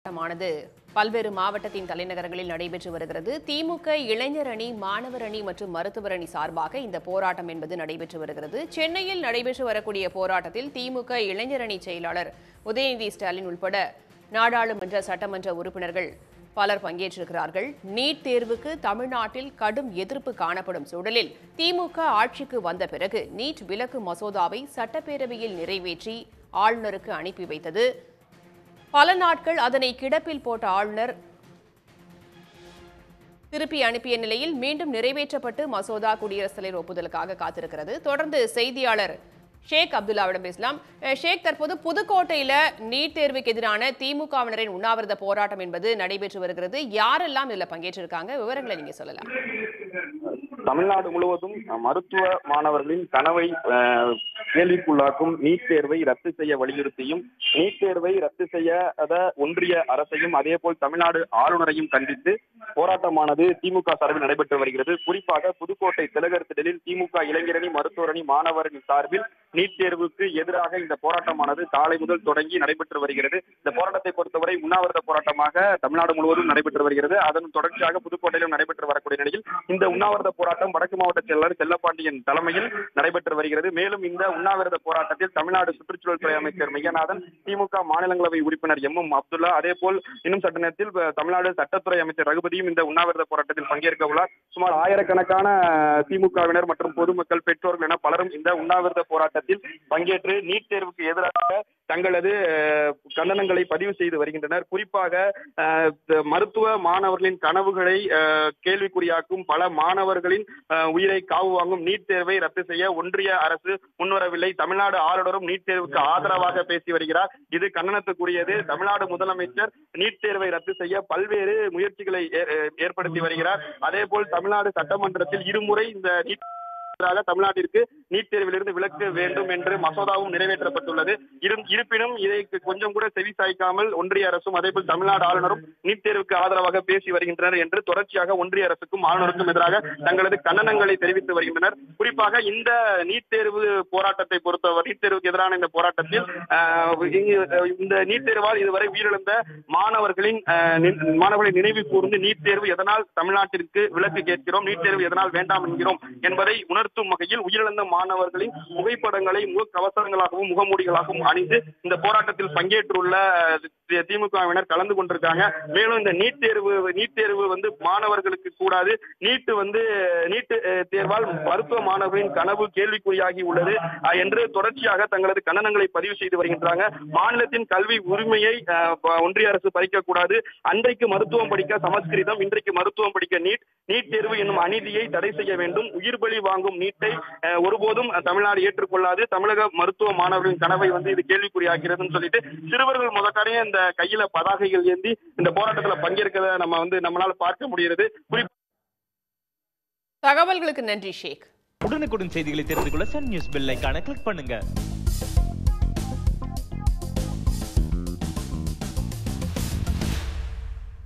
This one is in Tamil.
போராட்டமானது பல்வேறு மாவட்டத்தின் தலைநகரங்களில் நடைபெற்று வருகிறது திமுக இளைஞர் அணி மாணவர் அணி மற்றும் மருத்துவர் அணி சார்பாக இந்த போராட்டம் என்பது நடைபெற்று வருகிறது சென்னையில் நடைபெற்று வரக்கூடிய போராட்டத்தில் திமுக இளைஞர் அணி செயலாளர் உதயநிதி ஸ்டாலின் உட்பட நாடாளுமன்ற சட்டமன்ற உறுப்பினர்கள் பலர் பங்கேற்றிருக்கிறார்கள் நீட் தேர்வுக்கு தமிழ்நாட்டில் கடும் எதிர்ப்பு காணப்படும் சூழலில் திமுக ஆட்சிக்கு வந்த பிறகு நீட் விலக்கு மசோதாவை சட்டப்பேரவையில் நிறைவேற்றி ஆளுநருக்கு அனுப்பி வைத்தது பல நாட்கள் அதனை கிடப்பில் போட்ட ஆளுநர் திருப்பி அனுப்பிய நிலையில் மீண்டும் நிறைவேற்றப்பட்டு மசோதா குடியரசுத் தலைவர் ஒப்புதலுக்காக காத்திருக்கிறது தொடர்ந்து செய்தியாளர் ஷேக் அப்துல்லாவிடம் பேசலாம் அஹ் ஷேக் தற்போது புதுக்கோட்டையில நீட் தேர்வுக்கு எதிரான திமுகவினரின் உண்ணாவிரத போராட்டம் என்பது நடைபெற்று வருகிறது யாரெல்லாம் இதுல பங்கேற்றிருக்காங்க விவரங்களை நீங்க சொல்லலாம் தமிழ்நாடு முழுவதும் மருத்துவ மாணவர்களின் கனவை அஹ், கேள்விக்குள்ளாக்கும் நீட் தேர்வை ரத்து செய்ய வலியுறுத்தியும் நீட் தேர்வை ரத்து செய்யாத ஒன்றிய அரசையும் அதேபோல் தமிழ்நாடு ஆளுநரையும் கண்டித்து போராட்டமானது திமுக சார்பில் நடைபெற்று வருகிறது குறிப்பாக புதுக்கோட்டை திலகர் திடலில் திமுக இளைஞரணி மருத்துவரணி மாணவரணி சார்பில் நீட் தேர்வுக்கு எதிராக இந்த போராட்டமானது காலை முதல் தொடங்கி நடைபெற்று வருகிறது இந்த போராட்டத்தை பொறுத்தவரை உண்ணாவிரத போராட்டமாக தமிழ்நாடு முழுவதும் நடைபெற்று வருகிறது அதன் தொடர்ச்சியாக புதுக்கோட்டையிலும் நடைபெற்று வரக்கூடிய நிலையில் இந்த உண்ணாவிரத போராட்டம் வடக்கு மாவட்ட செயலாளர் செல்லப்பாண்டியன் தலைமையில் நடைபெற்று வருகிறது மேலும் இந்த உண்ணாவிரத போராட்டத்தில் தமிழ்நாடு சுற்றுச்சூழல் துறை அமைச்சர் மெய்யநாதன் திமுக மாநிலங்களவை உறுப்பினர் எம் எம் அப்துல்லா அதே போல் இன்னும் சட்ட நேரத்தில் அஹ், தமிழ்நாடு சட்டத்துறை அமைச்சர் ரகுபதியும் இந்த உண்ணாவிரத போராட்டத்தில் பங்கேற்க உள்ளார் சுமார் ஆயிரக்கணக்கான அஹ், திமுகவினர் மற்றும் பொதுமக்கள் பெற்றோர்கள் என பலரும் இந்த உண்ணாவிரத போராட்டத்தில் பங்கேற்று நீட் தேர்வுக்கு எதிராக தங்களது அஹ், கண்டனங்களை பதிவு செய்து வருகின்றனர் குறிப்பாக அஹ், த- மருத்துவ மாணவர்களின் கனவுகளை அஹ், கேள்விக்குறியாக்கும் பல மாணவர்களின் அஹ், உயிரை காவு வாங்கும் நீட் தேர்வை ரத்து செய்ய ஒன்றிய அரசு முன்வரவில்லை தமிழ்நாடு ஆளுநரும் நீட் தேர்வுக்கு ஆதரவாக பேசி வருகிறார் இது கண்டனத்துக்குரியது தமிழ்நாடு முதலமைச்சர் நீட் தேர்வை ரத்து செய்ய பல்வேறு முயற்சிகளை ஏ- ஏ- ஏற்படுத்தி வருகிறார் அதே போல் தமிழ்நாடு சட்டமன்றத்தில் இருமுறை இந்த நீட் எதிராக தமிழ்நாட்டிற்கு நீட் தேர்விலிருந்து விலக்க வேண்டும் என்று மசோதாவும் நிறைவேற்றப்பட்டுள்ளது இரு- இருப்பினும் இதை கொஞ்சம் கூட செவி சாய்க்காமல் ஒன்றிய அரசும் அதேபோல் தமிழ்நாடு ஆளுநரும் நீட் தேர்வுக்கு ஆதரவாக பேசி வருகின்றனர் என்று தொடர்ச்சியாக ஒன்றிய அரசுக்கும் ஆளுநருக்கும் எதிராக தங்களது கண்டனங்களை தெரிவித்து வருகின்றனர் குறிப்பாக இந்த நீட் தேர்வு போராட்டத்தை பொறுத்தவரை நீட் தேர்வுக்கு எதிரான இந்த போராட்டத்தில் ஆஹ், இங்கு, அஹ், இந்த நீட் தேர்வால் இதுவரை உயிரிழந்த மாணவர்களின் ஆஹ், நி- மாணவர்களை நினைவு கூர்ந்து நீட் தேர்வு எதனால் தமிழ்நாட்டிற்கு விலக்கு கேட்கிறோம் நீட் தேர்வு எதனால் வேண்டாம் என்கிறோம் என்பதை உணர்த்தும் வகையில் உயிரிழந்த மாணவர்களின் புகைப்படங்களை முகக்கவசங்களாகவும் முகமூடிகளாகவும் அணிந்து இந்த போராட்டத்தில் பங்கேற்றுள்ள அஹ், தி- திமுகவினர் கலந்து கொண்டிருக்காங்க மேலும் இந்த நீட் தேர்வு நீட் தேர்வு வந்து மாணவர்களுக்கு கூடாது நீட் வந்து நீட் அஹ், தேர்வால் மருத்துவ மாணவர்களின் கனவு கேள்விக்குறியாகி உள்ளது அஹ், என்று தொடர்ச்சியாக தங்களது கண்டனங்களை பதிவு செய்து வருகின்றாங்க மாநிலத்தின் கல்வி உரிமையை அஹ், ப- ஒன்றிய அரசு பறிக்கக்கூடாது அன்றைக்கு மருத்துவம் படிக்க சமஸ்கிருதம் இன்றைக்கு மருத்துவம் படிக்க நீட் நீட் தேர்வு என்னும் அநீதியை தடை செய்ய வேண்டும் உயிர் பலி வாங்கும் நீட்டை அஹ், ஒருபோதும் அஹ், தமிழ்நாடு ஏற்றுக்கொள்ளாது தமிழக மருத்துவ மாணவர்களின் கனவை வந்து இது கேள்விக்குறியாகிறதுன்னு சொல்லிட்டு சிறுவர்கள் முதற்கனே இந்த கையில பதாகைகள் ஏந்தி இந்த போராட்டத்துல பங்கேற்கிறத நம்ம வந்து நம்மளால பார்க்க முடிகிறது குறிப்பா தகவல்களுக்கு நன்றி ஷேக் உடனுக்குடன் செய்திகளை தெரிந்து கொள்ள சன் நியூஸ் பெல் ஐகானை கிளிக் பண்ணுங்க